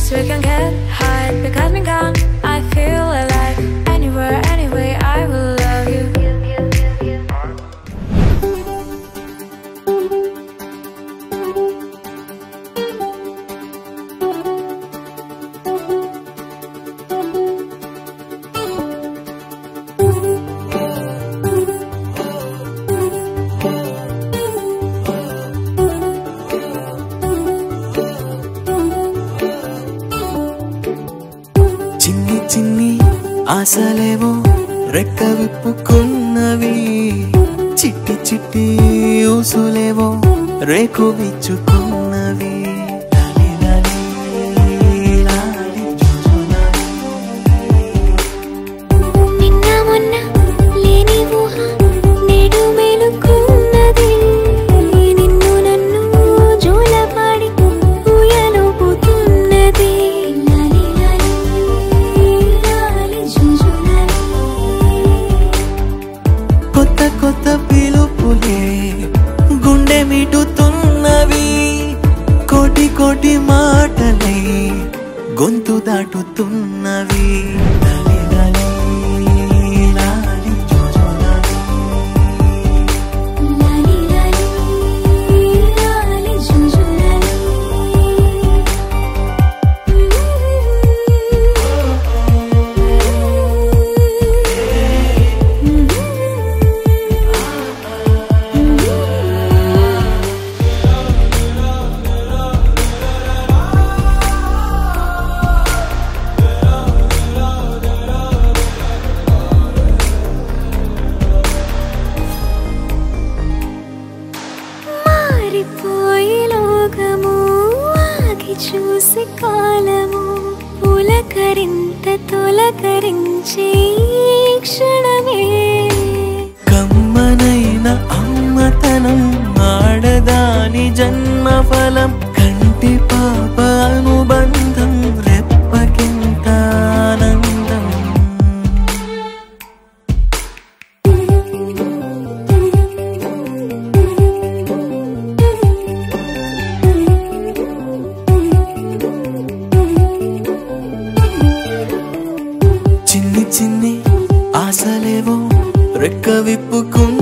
Yes, we can get high because me gone. I feel alive. Anywhere, anyway, I will love you. చిన్ని చిన్ని ఆశలేవో రెక్క విప్పుకున్నవి చిట్టి చిట్టి ఊసులేవో రేకు విచ్చుకున్నవి లాలి లాలి, లాలి జుజులాలి. నిన్న మొన్న లేని ఊహ నేడు మేలుకున్నది నిన్ను నన్ను జోలపాడి ఊయలుపుతున్నది లాలి లాలి లాలి జుజులాలి కొత్త కొత్త పిలుపులే గుండె మిటుతున్నవి కోటి కోటి మాటలై గొంతు దాటుతున్నవి లాలి లాలి, లాలి జుజులాలి. లాలి లాలి లాలి జుజులాలి మారిపోయి లోకము ఆగి చూసి కాలము పులకరింత తొలకరించే ఈ క్షణమే కమ్మనైన అమ్మతనం ఆడదాని జన్మ ఫలం కంటి పాప అనుబంధం రెప్పకింత ఆనందం చిన్ని చిన్ని ఆశలేవో రెక్క విప్పుకున్న